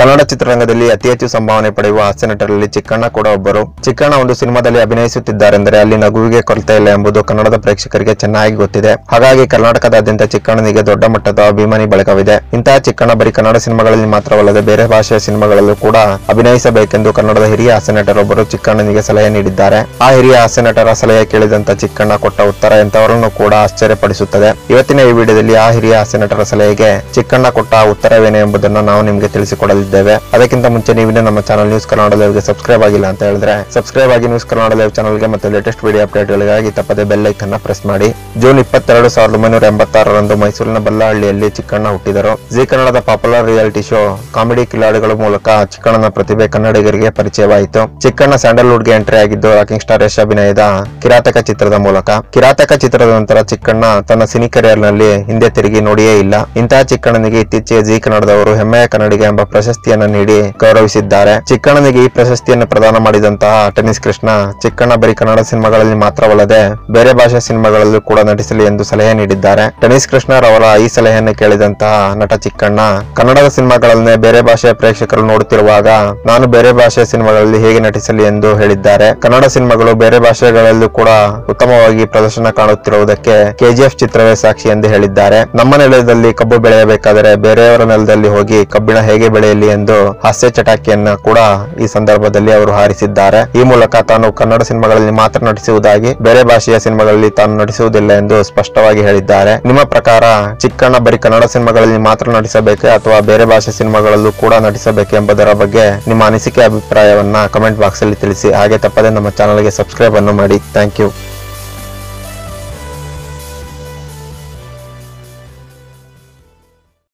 ಕನ್ನಡ ಚಿತ್ರರಂಗದಲ್ಲಿ ಅತಿ ಹೆಚ್ಚು ಸಂಭಾವನೆ ಪಡೆಯುವ ಹಾಸ್ಯ ನಟರಲ್ಲಿ ಚಿಕ್ಕಣ್ಣ ಕೂಡ ಒಬ್ಬರು ಚಿಕ್ಕಣ್ಣ ಒಂದು ಸಿನಿಮಾದಲ್ಲಿ ಅಭಿನಯಿಸುತ್ತಿದ್ದಾರೆಂದರೆ ಅಲ್ಲಿ ನಗುವಿಗೆ ಕೊರತೆ ಇಲ್ಲ ಎಂಬುದು ಕನ್ನಡದ ಪ್ರೇಕ್ಷಕರಿಗೆ ಚೆನ್ನಾಗಿ ಗೊತ್ತಿದೆ ಹಾಗಾಗಿ ಕರ್ನಾಟಕದಾದ್ಯಂತ ಚಿಕ್ಕಣ್ಣನಿಗೆ ದೊಡ್ಡ ಮಟ್ಟದ ಅಭಿಮಾನಿ ಬಳಗವಿದೆ ಇಂತಹ ಚಿಕ್ಕಣ್ಣ ಬರೀ ಕನ್ನಡ ಸಿನಿಮಾಗಳಲ್ಲಿ ಮಾತ್ರವಲ್ಲದೆ ಬೇರೆ ಭಾಷೆಯ ಸಿನಿಮಾಗಳಲ್ಲೂ ಕೂಡ ಅಭಿನಯಿಸಬೇಕೆಂದು ಕನ್ನಡದ ಹಿರಿಯ ಹಾಸ್ಯ ನಟರೊಬ್ಬರು ಚಿಕ್ಕಣ್ಣನಿಗೆ ಸಲಹೆ ನೀಡಿದ್ದಾರೆ ಆ ಹಿರಿಯ ಹಾಸ್ಯ ನಟರ ಸಲಹೆ ಕೇಳಿದಂತ ಚಿಕ್ಕಣ್ಣ ಕೊಟ್ಟ ಉತ್ತರ ಎಂತವರನ್ನು ಕೂಡ ಆಶ್ಚರ್ಯಪಡಿಸುತ್ತದೆ ಇವತ್ತಿನ ಈ ವಿಡಿಯೋದಲ್ಲಿ ಆ ಹಿರಿಯ ಹಾಸ್ಯ ನಟರ ಸಲಹೆಗೆ ಚಿಕ್ಕಣ್ಣ ಕೊಟ್ಟ ಆ ಉತ್ತರವೇನು ಎಂಬುದನ್ನು ನಾವು ನಿಮಗೆ ತಿಳಿಸಿಕೊಡಲಿದ್ದೇವೆ ಅದಕ್ಕಿಂತ ಮುಂಚೆ ನೀವಿನ್ನೂ ನಮ್ಮ ಚಾನಲ್ ನ್ಯೂಸ್ ಕನ್ನಡ ಲೈವ್ಗೆ ಸಬ್ಸ್ಕ್ರೈಬ್ ಆಗಿಲ್ಲ ಅಂತ ಹೇಳಿದ್ರೆ ಸಬ್ಸ್ಕ್ರೈಬ್ ಆಗಿ ನ್ಯೂಸ್ ಕನ್ನಡ ಲೈವ್ ಚಾನಲ್ಗೆ ಮತ್ತು ಲೇಟೆಸ್ಟ್ ವಿಡಿಯೋ ಅಪ್ಡೇಟ್ಗಳಿಗಾಗಿ ತಪ್ಪದೆ ಬೆಲ್ ಐಕನ್ನ ಪ್ರೆಸ್ ಮಾಡಿ ಜೂನ್ ಇಪ್ಪತ್ತೆರಡು ಸಾವಿರದ ಒಂಬೈನೂರ ಎಂಬತ್ತಾರರಂದು ಮೈಸೂರಿನ ಬಲ್ಲಹಳ್ಳಿಯಲ್ಲಿ ಚಿಕ್ಕಣ್ಣ ಹುಟ್ಟಿದರು ಜಿ ಕನ್ನಡದ ಪಾಪ್ಯುಲರ್ ರಿಯಾಲಿಟಿ ಶೋ ಕಾಮಿಡಿ ಕಿಲಾಡಿಗಳ ಮೂಲಕ ಚಿಕ್ಕಣ್ಣನ ಪ್ರತಿಭೆ ಕನ್ನಡಿಗರಿಗೆ ಪರಿಚಯವಾಯಿತು ಚಿಕ್ಕಣ್ಣ ಸ್ಯಾಂಡಲ್ವುಡ್ಗೆ ಎಂಟ್ರಿ ಆಗಿದ್ದು ರಾಕಿಂಗ್ ಸ್ಟಾರ್ ಯಶ್ ಅಭಿನಯದ ಕಿರಾತಕ ಚಿತ್ರದ ಮೂಲಕ ಕಿರಾತಕ ಚಿತ್ರದ ನಂತರ ಚಿಕ್ಕಣ್ಣ ತನ್ನ ಸಿನಿ ನಲ್ಲಿ ಹಿಂದೆ ತಿರುಗಿ ನೋಡಿಯೇ ಇಲ್ಲ ಇಂತಹ ಚಿಕ್ಕಣ್ಣನಿಗೆ ಇತ್ತೀಚೆಗೆ ಜಿ ಕನ್ನಡದವರು ಹೆಮ್ಮೆಯ ಕನ್ನಡಿಗ ಎಂಬ ಪ್ರಶಸ್ತಿಯನ್ನು ನೀಡಿ ಗೌರವಿಸಿದ್ದಾರೆ ಚಿಕ್ಕಣ್ಣನಿಗೆ ಈ ಪ್ರಶಸ್ತಿಯನ್ನು ಪ್ರದಾನ ಮಾಡಿದಂತಹ ಟೆನ್ನಿಸ್ ಕೃಷ್ಣ ಚಿಕ್ಕಣ್ಣ ಬರೀ ಕನ್ನಡ ಸಿನಿಮಾಗಳಲ್ಲಿ ಮಾತ್ರವಲ್ಲದೆ ಬೇರೆ ಭಾಷೆ ಸಿನಿಮಾಗಳಲ್ಲೂ ಕೂಡ ನಟಿಸಲಿ ಎಂದು ಸಲಹೆ ನೀಡಿದ್ದಾರೆ ಟೆನ್ನಿಸ್ ಕೃಷ್ಣರವರ ಈ ಸಲಹೆಯನ್ನು ಕೇಳಿದಂತಹ ನಟ ಚಿಕ್ಕಣ್ಣ ಕನ್ನಡದ ಸಿನಿಮಾಗಳನ್ನೇ ಬೇರೆ ಭಾಷೆಯ ಪ್ರೇಕ್ಷಕರು ನೋಡುತ್ತಿರುವಾಗ ನಾನು ಬೇರೆ ಭಾಷೆಯ ಸಿನಿಮಾಗಳಲ್ಲಿ ಹೇಗೆ ನಟಿಸಲಿ ಎಂದು ಹೇಳಿದ್ದಾರೆ ಕನ್ನಡ ಸಿನಿಮಾಗಳು ಬೇರೆ ಭಾಷೆಗಳಲ್ಲೂ ಕೂಡ ಉತ್ತಮವಾಗಿ ಪ್ರದರ್ಶನ ಕಾಣುತ್ತಿರುವುದಕ್ಕೆ ಕೆಜಿಎಫ್ ಚಿತ್ರವೇ ಸಾಕ್ಷಿ ಎಂದು ಹೇಳಿದ್ದಾರೆ ನಮ್ಮ ನೆಲದಲ್ಲಿ ಕಬ್ಬು ಬೆಳೆಯಬೇಕಾದರೆ ಬೇರೆಯವರ ನೆಲದಲ್ಲಿ ಹೋಗಿ ಕಬ್ಬಿಣ ಹೇಗೆ ಬೆಳೆಯಲಿ ಎಂದು ಹಾಸ್ಯ ಚಟಾಕಿಯನ್ನ ಕೂಡ ಈ ಸಂದರ್ಭದಲ್ಲಿ ಅವರು ಹಾರಿಸಿದ್ದಾರೆ ಈ ಮೂಲಕ ತಾನು ಕನ್ನಡ ಸಿನಿಮಾಗಳಲ್ಲಿ ಮಾತ್ರ ನಟಿಸುವುದಾಗಿ ಬೇರೆ ಭಾಷೆಯ ಸಿನಿಮಾಗಳಲ್ಲಿ ತಾನು ನಟಿಸುವುದಿಲ್ಲ ಎಂದು ಸ್ಪಷ್ಟವಾಗಿ ಹೇಳಿದ್ದಾರೆ ನಿಮ್ಮ ಪ್ರಕಾರ ಚಿಕ್ಕಣ್ಣ ಬರೀ ಕನ್ನಡ ಸಿನಿಮಾಗಳಲ್ಲಿ ಮಾತ್ರ ನಟಿಸಬೇಕೆ ಅಥವಾ ಬೇರೆ ಭಾಷೆ ಸಿನಿಮಾಗಳಲ್ಲೂ ಕೂಡ ನಟಿಸಬೇಕೆ ಎಂಬುದರ ಬಗ್ಗೆ ನಿಮ್ಮ ಅನಿಸಿಕೆ ಅಭಿಪ್ರಾಯವನ್ನ ಕಮೆಂಟ್ ಬಾಕ್ಸ್ ಅಲ್ಲಿ ತಿಳಿಸಿ ಹಾಗೆ ತಪ್ಪದೆ ನಮ್ಮ ಚಾನಲ್ಗೆ ಸಬ್ಸ್ಕ್ರೈಬ್ ಅನ್ನು ಮಾಡಿ ಥ್ಯಾಂಕ್ ಯು